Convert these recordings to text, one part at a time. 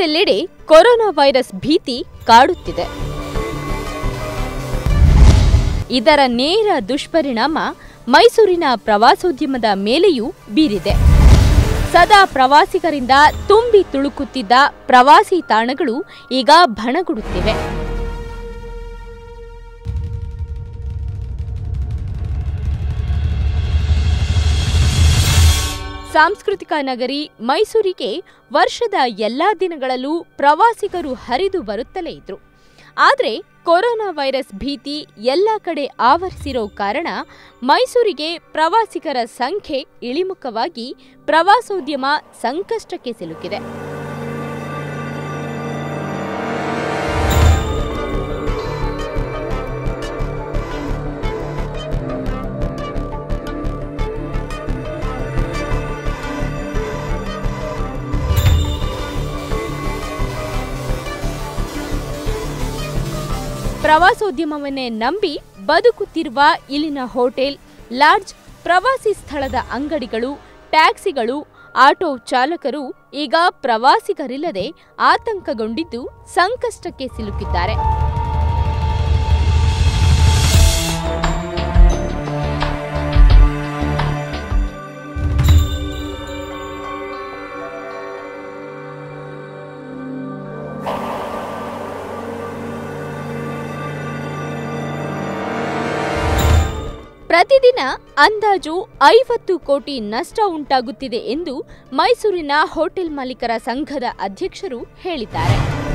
ರಾಜ್ಯದೆಲ್ಲೆಡೆ corona virus ಭೀತಿ ಕಾಡುತ್ತಿದೆ ಇದರ ನೇರ ದುಷ್ಪರಿಣಾಮ ಮೈಸೂರಿನ ಪ್ರವಾಸೋದ್ಯಮದ ಮೇಲೆಯೂ ಬೀರಿದೆ ಸದಾ ಪ್ರವಾಸಿಗರಿಂದ ತುಂಬಿ ತುಳುಕುತ್ತಿದ್ದ ಪ್ರವಾಸಿ ತಾಣಗಳು ಈಗ ಭಣಗುಡುತ್ತಿವೆ ಸಾಂಸ್ಕೃತಿಕ ನಗರಿ ಮೈಸೂರಿಗೆ ವರ್ಷದ ಎಲ್ಲಾ ದಿನಗಳಲ್ಲೂ ಪ್ರವಾಸಿಗರು ಹರಿದು ಬರುತ್ತಲೇ ಇದ್ರು ಆದರೆ ಕೊರೋನಾ ವೈರಸ್ ಭೀತಿ ಎಲ್ಲ ಕಡೆ ಆವರಿಸಿರೋ ಕಾರಣ ಮೈಸೂರಿಗೆ ಪ್ರವಾಸಿಗರ ಸಂಖ್ಯೆ ಇಳಿಮುಖವಾಗಿ ಪ್ರವಾಸೋದ್ಯಮ ಸಂಕಷ್ಟಕ್ಕೆ ಸಿಲುಕಿದೆ ಪ್ರವಾಸೋದ್ಯಮವನ್ನೇ ನಂಬಿ ಬದುಕುತ್ತಿರುವ ಇಲ್ಲಿನ ಹೋಟೆಲ್ ಲಾಡ್ಜ್ ಪ್ರವಾಸಿ ಸ್ಥಳದ ಅಂಗಡಿಗಳು ಟ್ಯಾಕ್ಸಿಗಳು ಆಟೋ ಚಾಲಕರು ಈಗ ಪ್ರವಾಸಿಗರಿಲ್ಲದೆ ಆತಂಕಗೊಂಡಿದ್ದು ಸಂಕಷ್ಟಕ್ಕೆ ಸಿಲುಕಿದ್ದಾರೆ ಪ್ರತಿದಿನ ಅಂದಾಜು ಐವತ್ತು ಕೋಟಿ ನಷ್ಟ ಉಂಟಾಗುತ್ತಿದೆ ಎಂದು ಮೈಸೂರಿನ ಹೋಟೆಲ್ ಮಾಲೀಕರ ಸಂಘದ ಅಧ್ಯಕ್ಷರು ಹೇಳಿದ್ದಾರೆ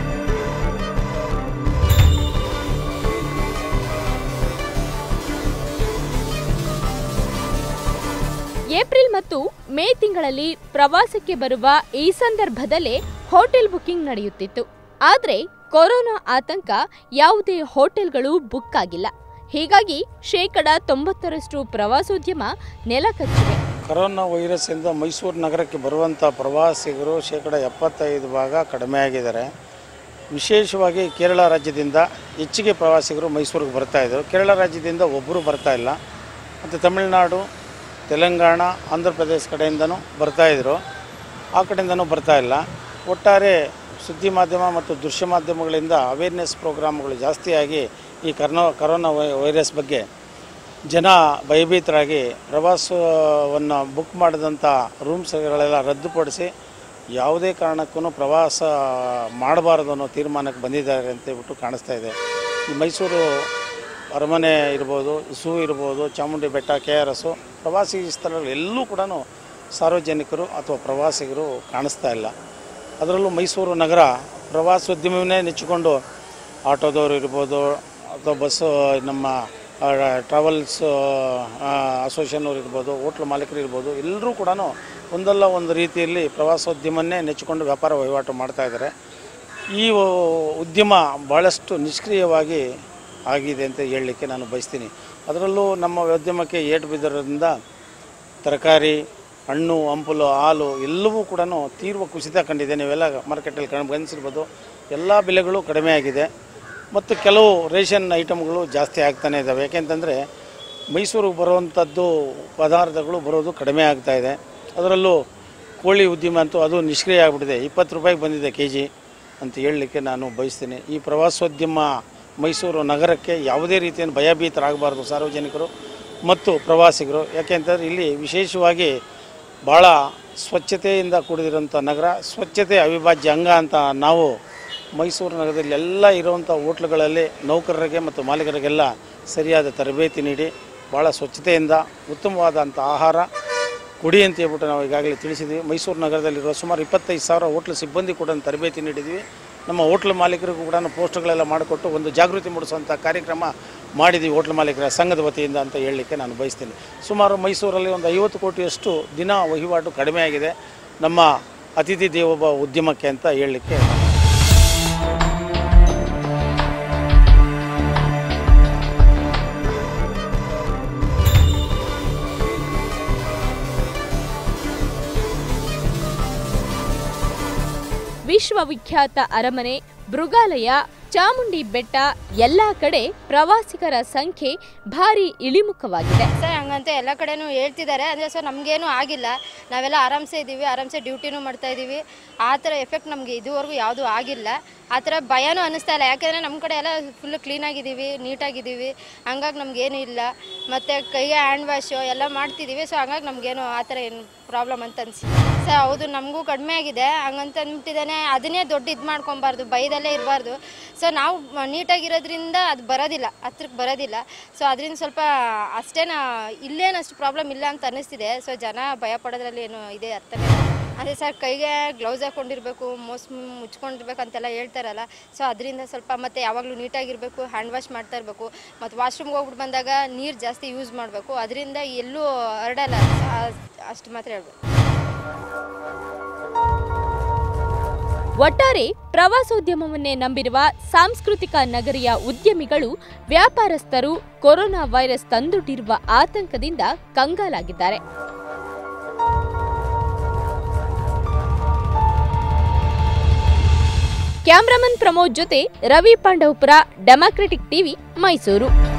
ಏಪ್ರಿಲ್ ಮತ್ತು ಮೇ ತಿಂಗಳಲ್ಲಿ ಪ್ರವಾಸಕ್ಕೆ ಬರುವ ಈ ಸಂದರ್ಭದಲ್ಲೇ ಹೋಟೆಲ್ ಬುಕಿಂಗ್ ನಡೆಯುತ್ತಿತ್ತು ಆದರೆ ಕೊರೋನಾ ಆತಂಕ ಯಾವುದೇ ಹೋಟೆಲ್ಗಳು ಬುಕ್ ಆಗಿಲ್ಲ ಹೀಗಾಗಿ ಶೇಕಡ ತೊಂಬತ್ತರಷ್ಟು ಪ್ರವಾಸೋದ್ಯಮ ನೆಲಕಚ್ಚಿವೆ ಕರೋನಾ ವೈರಸ್ಸಿಂದ ಮೈಸೂರು ನಗರಕ್ಕೆ ಬರುವಂಥ ಪ್ರವಾಸಿಗರು ಶೇಕಡ ಎಪ್ಪತ್ತೈದು ಭಾಗ ಕಡಿಮೆ ಆಗಿದ್ದಾರೆ ವಿಶೇಷವಾಗಿ ಕೇರಳ ರಾಜ್ಯದಿಂದ ಹೆಚ್ಚಿಗೆ ಪ್ರವಾಸಿಗರು ಮೈಸೂರಿಗೆ ಬರ್ತಾ ಇದ್ದರು ಕೇರಳ ರಾಜ್ಯದಿಂದ ಒಬ್ಬರು ಬರ್ತಾ ಇಲ್ಲ ಮತ್ತು ತಮಿಳುನಾಡು ತೆಲಂಗಾಣ ಆಂಧ್ರ ಪ್ರದೇಶ ಕಡೆಯಿಂದನೂ ಬರ್ತಾಯಿದ್ರು ಆ ಕಡೆಯಿಂದನೂ ಬರ್ತಾ ಇಲ್ಲ ಒಟ್ಟಾರೆ ಸುದ್ದಿ ಮಾಧ್ಯಮ ಮತ್ತು ದೃಶ್ಯ ಮಾಧ್ಯಮಗಳಿಂದ ಅವೇರ್ನೆಸ್ ಪ್ರೋಗ್ರಾಮ್ಗಳು ಜಾಸ್ತಿಯಾಗಿ ಈ ಕರ್ನೋ ಕರೋನಾ ವೈ ವೈರಸ್ ಬಗ್ಗೆ ಜನ ಭಯಭೀತರಾಗಿ ಪ್ರವಾಸವನ್ನು ಬುಕ್ ಮಾಡಿದಂಥ ರೂಮ್ಸ್ಗಳೆಲ್ಲ ರದ್ದುಪಡಿಸಿ ಯಾವುದೇ ಕಾರಣಕ್ಕೂ ಪ್ರವಾಸ ಮಾಡಬಾರದು ಅನ್ನೋ ತೀರ್ಮಾನಕ್ಕೆ ಬಂದಿದ್ದಾರೆ ಅಂತ ಹೇಳ್ಬಿಟ್ಟು ಕಾಣಿಸ್ತಾ ಇದೆ ಈ ಮೈಸೂರು ಅರಮನೆ ಇರ್ಬೋದು ಝೂ ಇರ್ಬೋದು ಚಾಮುಂಡಿ ಬೆಟ್ಟ ಕೆ ಆರ್ ಎಸ್ಸು ಪ್ರವಾಸಿ ಸ್ಥಳಗಳು ಎಲ್ಲೂ ಕೂಡ ಸಾರ್ವಜನಿಕರು ಅಥವಾ ಪ್ರವಾಸಿಗರು ಕಾಣಿಸ್ತಾ ಇಲ್ಲ ಅದರಲ್ಲೂ ಮೈಸೂರು ನಗರ ಪ್ರವಾಸೋದ್ಯಮವನ್ನೇ ನೆಚ್ಚಿಕೊಂಡು ಆಟೋದವರು ಇರ್ಬೋದು ಅಥವಾ ಬಸ್ಸು ನಮ್ಮ ಟ್ರಾವೆಲ್ಸ್ ಅಸೋಸಿಯೇಷನ್ ಅವ್ರು ಇರ್ಬೋದು ಹೋಟ್ಲ್ ಮಾಲೀಕರು ಇರ್ಬೋದು ಎಲ್ಲರೂ ಕೂಡ ಒಂದಲ್ಲ ಒಂದು ರೀತಿಯಲ್ಲಿ ಪ್ರವಾಸೋದ್ಯಮನ್ನೇ ನೆಚ್ಚಿಕೊಂಡು ವ್ಯಾಪಾರ ವಹಿವಾಟು ಮಾಡ್ತಾ ಇದ್ದಾರೆ ಈ ಉ- ಉದ್ಯಮ ಭಾಳಷ್ಟು ನಿಷ್ಕ್ರಿಯವಾಗಿ ಆಗಿದೆ ಅಂತ ಹೇಳಲಿಕ್ಕೆ ನಾನು ಬಯಸ್ತೀನಿ ಅದರಲ್ಲೂ ನಮ್ಮ ಉದ್ಯಮಕ್ಕೆ ಏಟು ಬಿದ್ದಿರೋದ್ರಿಂದ ತರಕಾರಿ ಹಣ್ಣು ಹಂಪಲು ಹಾಲು ಎಲ್ಲವೂ ಕೂಡ ತೀವ್ರ ಕುಸಿತ ಕಂಡಿದೆ ನೀವೆಲ್ಲ ಮಾರ್ಕೆಟಲ್ಲಿ ಕಣ್ ಗಮನಿಸಿರ್ಬೋದು ಎಲ್ಲ ಬೆಲೆಗಳು ಕಡಿಮೆ ಆಗಿದೆ ಮತ್ತು ಕೆಲವು ರೇಷನ್ ಐಟಮ್ಗಳು ಜಾಸ್ತಿ ಆಗ್ತಾನೆ ಇದ್ದಾವೆ ಯಾಕೆಂತಂದರೆ ಮೈಸೂರಿಗೆ ಬರುವಂಥದ್ದು ಪದಾರ್ಥಗಳು ಬರೋದು ಕಡಿಮೆ ಆಗ್ತಾ ಇದೆ ಅದರಲ್ಲೂ ಕೋಳಿ ಉದ್ಯಮ ಅಂತೂ ಅದು ನಿಷ್ಕ್ರಿಯ ಆಗಿಬಿಟ್ಟಿದೆ ಇಪ್ಪತ್ತು ರೂಪಾಯಿಗೆ ಬಂದಿದೆ ಕೆ ಜಿ ಅಂತ ಹೇಳಲಿಕ್ಕೆ ನಾನು ಬಯಸ್ತೀನಿ ಈ ಪ್ರವಾಸೋದ್ಯಮ ಮೈಸೂರು ನಗರಕ್ಕೆ ಯಾವುದೇ ರೀತಿಯ ಭಯಭೀತರಾಗಬಾರ್ದು ಸಾರ್ವಜನಿಕರು ಮತ್ತು ಪ್ರವಾಸಿಗರು ಯಾಕೆಂತಂದರೆ ಇಲ್ಲಿ ವಿಶೇಷವಾಗಿ ಭಾಳ ಸ್ವಚ್ಛತೆಯಿಂದ ಕೂಡಿದಿರೋಂಥ ನಗರ ಸ್ವಚ್ಛತೆ ಅವಿಭಾಜ್ಯ ಅಂಗ ಅಂತ ನಾವು ಮೈಸೂರು ನಗರದಲ್ಲಿ ಎಲ್ಲ ಇರುವಂಥ ಹೋಟ್ಲುಗಳಲ್ಲಿ ನೌಕರರಿಗೆ ಮತ್ತು ಮಾಲೀಕರಿಗೆಲ್ಲ ಸರಿಯಾದ ತರಬೇತಿ ನೀಡಿ ಭಾಳ ಸ್ವಚ್ಛತೆಯಿಂದ ಉತ್ತಮವಾದಂಥ ಆಹಾರ ಕೊಡಿ ಅಂತ ಹೇಳ್ಬಿಟ್ಟು ನಾವು ಈಗಾಗಲೇ ತಿಳಿಸಿದ್ವಿ ಮೈಸೂರು ನಗರದಲ್ಲಿರುವ ಸುಮಾರು ಇಪ್ಪತ್ತೈದು ಸಾವಿರ ಹೋಟ್ಲ್ ಸಿಬ್ಬಂದಿ ಕೂಡ ತರಬೇತಿ ನೀಡಿದ್ವಿ ನಮ್ಮ ಹೋಟ್ಲ್ ಮಾಲೀಕರಿಗೂ ಕೂಡ ಪೋಸ್ಟ್ಗಳೆಲ್ಲ ಮಾಡಿಕೊಟ್ಟು ಒಂದು ಜಾಗೃತಿ ಮೂಡಿಸುವಂಥ ಕಾರ್ಯಕ್ರಮ ಮಾಡಿದ್ದೀವಿ ಹೋಟ್ಲ್ ಮಾಲೀಕರ ಸಂಘದ ವತಿಯಿಂದ ಅಂತ ಹೇಳಲಿಕ್ಕೆ ನಾನು ಬಯಸ್ತೀನಿ ಸುಮಾರು ಮೈಸೂರಲ್ಲಿ ಒಂದು ಐವತ್ತು ಕೋಟಿಯಷ್ಟು ದಿನ ವಹಿವಾಟು ಕಡಿಮೆ ಆಗಿದೆ ನಮ್ಮ ಅತಿಥಿ ದೇವೋಭವ ಉದ್ಯಮಕ್ಕೆ ಅಂತ ಹೇಳಲಿಕ್ಕೆ ವಿಶ್ವವಿಖ್ಯಾತ ಅರಮನೆ ಮೃಗಾಲಯ ಚಾಮುಂಡಿ ಬೆಟ್ಟ ಎಲ್ಲಾ ಕಡೆ ಪ್ರವಾಸಿಗರ ಸಂಖ್ಯೆ ಭಾರಿ ಇಳಿಮುಖವಾಗಿದೆ ಸರ್ ಹಂಗಂತ ಎಲ್ಲ ಕಡೆನೂ ಹೇಳ್ತಿದ್ದಾರೆ ಅಂದರೆ ಸರ್ ನಮಗೇನು ಆಗಿಲ್ಲ ನಾವೆಲ್ಲ ಆರಾಮ್ಸೆ ಇದ್ದೀವಿ ಆರಾಮ್ಸೆ ಡ್ಯೂಟಿನೂ ಮಾಡ್ತಾ ಇದ್ದೀವಿ ಆ ಥರ ಎಫೆಕ್ಟ್ ನಮಗೆ ಇದುವರೆಗೂ ಯಾವುದೂ ಆಗಿಲ್ಲ ಆ ಥರ ಭಯನೂ ಅನ್ನಿಸ್ತಾ ಇಲ್ಲ ಯಾಕೆಂದರೆ ನಮ್ಮ ಕಡೆ ಎಲ್ಲ ಫುಲ್ ಕ್ಲೀನಾಗಿದ್ದೀವಿ ನೀಟಾಗಿದ್ದೀವಿ ಹಂಗಾಗಿ ನಮಗೇನು ಇಲ್ಲ ಮತ್ತು ಕೈಗೆ ಹ್ಯಾಂಡ್ ವಾಶು ಎಲ್ಲ ಮಾಡ್ತಿದ್ದೀವಿ ಸೊ ಹಂಗಾಗಿ ನಮಗೇನು ಆ ಥರ ಏನು ಪ್ರಾಬ್ಲಮ್ ಅಂತ ಅನಿಸಿ ಸರ್ ಹೌದು ನಮಗೂ ಕಡಿಮೆ ಆಗಿದೆ ಹಂಗಂತ ಅಂತಿದ್ದಾನೆ ಅದನ್ನೇ ದೊಡ್ಡ ಇದು ಮಾಡ್ಕೊಬಾರ್ದು ಭಯದಲ್ಲೇ ಇರಬಾರ್ದು ಸೊ ನಾವು ನೀಟಾಗಿರೋದ್ರಿಂದ ಅದು ಬರೋದಿಲ್ಲ ಹತ್ರಕ್ಕೆ ಬರೋದಿಲ್ಲ ಸೊ ಅದರಿಂದ ಸ್ವಲ್ಪ ಅಷ್ಟೇನ ಇಲ್ಲೇನು ಅಷ್ಟು ಪ್ರಾಬ್ಲಮ್ ಇಲ್ಲ ಅಂತ ಅನ್ನಿಸ್ತಿದೆ ಸೊ ಜನ ಭಯ ಪಡೋದ್ರಲ್ಲಿ ಏನು ಇದೆ ಅರ್ಥನೇ ಇಲ್ಲ. ಅದೇ ಸರ್ ಕೈಗೆ ಗ್ಲೌಸ್ ಹಾಕೊಂಡಿರ್ಬೇಕು ಮೋಸ್ ಮುಚ್ಕೊಂಡಿರ್ಬೇಕು ಅಂತೆಲ್ಲ ಹೇಳ್ತಾರಲ್ಲ ಸೊ ಅದರಿಂದ ಸ್ವಲ್ಪ ಮತ್ತೆ ಯಾವಾಗಲೂ ನೀಟಾಗಿರಬೇಕು ಹ್ಯಾಂಡ್ ವಾಶ್ ಮಾಡ್ತಾ ಇರಬೇಕು ಮತ್ತು ವಾಶ್ರೂಮ್ಗೆ ಹೋಗ್ಬಿಟ್ಟು ಬಂದಾಗ ನೀರು ಜಾಸ್ತಿ ಯೂಸ್ ಮಾಡಬೇಕು ಅದರಿಂದ ಎಲ್ಲೂ ಹರಡಲ್ಲ ಆ- ಅಷ್ಟು ಮಾತ್ರ ಹೇಳ್ಬೇಕು ಒಟ್ಟಾರೆ ಪ್ರವಾಸೋದ್ಯಮವನ್ನೇ ನಂಬಿರುವ ಸಾಂಸ್ಕೃತಿಕ ನಗರಿಯ ಉದ್ಯಮಿಗಳು ವ್ಯಾಪಾರಸ್ಥರು ಕೊರೋನಾ ವೈರಸ್ ತಂದೊಡ್ಡಿರುವ ಆತಂಕದಿಂದ ಕಂಗಾಲಾಗಿದ್ದಾರೆ ಕ್ಯಾಮ್ರಾಮನ್ ಪ್ರಮೋದ್ ಜೊತೆ ರವಿ ಪಾಂಡವಪುರ ಡೆಮಾಕ್ರೆಟಿಕ್ ಟಿವಿ ಮೈಸೂರು